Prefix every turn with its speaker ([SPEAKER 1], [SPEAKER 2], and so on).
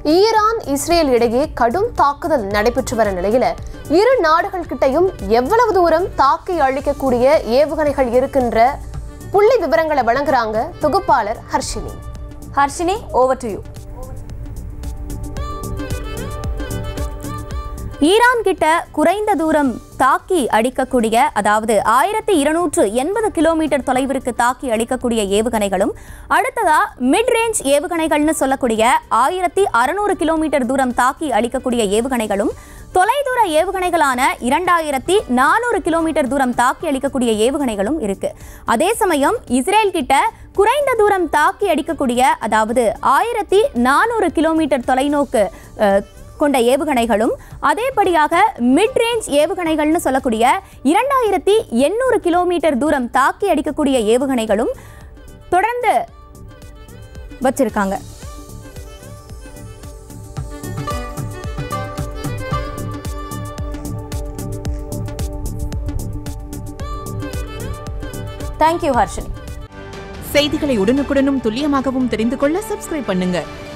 [SPEAKER 1] Iran Israel இடையே கடும் தாக்குதல் நடைபெற்று வர நிலையில இரு நாடுகள் கிட்டையும் எவ்வளவு தூரம் தாக்கி அழிக்கக்கூடிய ஏவுகணைகள் இருக்கின்ற புள்ளி விவரங்களை வழங்குறாங்க தொகுப்பாளர் Harshini
[SPEAKER 2] Harshini over to you Iran கிட்ட குறைந்த தூரம் தாக்கி அடிக்கக்கூடிய அதாவது ஆயிரத்தி இருநூற்று எண்பது கிலோமீட்டர் தொலைவிற்கு தாக்கி அடிக்கக்கூடிய ஏவுகணைகளும் அடுத்ததா மிட் ரேஞ்ச் ஏவுகணைகள்னு சொல்லக்கூடிய ஆயிரத்தி அறுநூறு கிலோமீட்டர் தூரம் தாக்கி அளிக்கக்கூடிய ஏவுகணைகளும் தொலைதூர ஏவுகணைகளான இரண்டாயிரத்தி நானூறு கிலோமீட்டர் தூரம் தாக்கி அளிக்கக்கூடிய ஏவுகணைகளும் இருக்கு அதே சமயம் இஸ்ரேல் கிட்ட குறைந்த தூரம் தாக்கி அடிக்கக்கூடிய அதாவது ஆயிரத்தி நானூறு கிலோமீட்டர் தொலைநோக்கு அஹ், கொண்ட ஏவுகணைகளும் அதேபடியாக மிட் ரேஞ்ச் ஏவுகணைகள்னு சொல்லக்கூடிய இரண்டாயிரத்தி எண்ணூறு கிலோமீட்டர் தூரம் தாக்கி அடிக்கக்கூடிய ஏவுகணைகளும் தொடர்ந்து வச்சிருக்காங்க தேங்க்யூ ஹர்ஷினி
[SPEAKER 3] செய்திகளை உடனுக்குடனும் துல்லியமாகவும் தெரிந்து கொள்ள சப்ஸ்கிரைப் பண்ணுங்க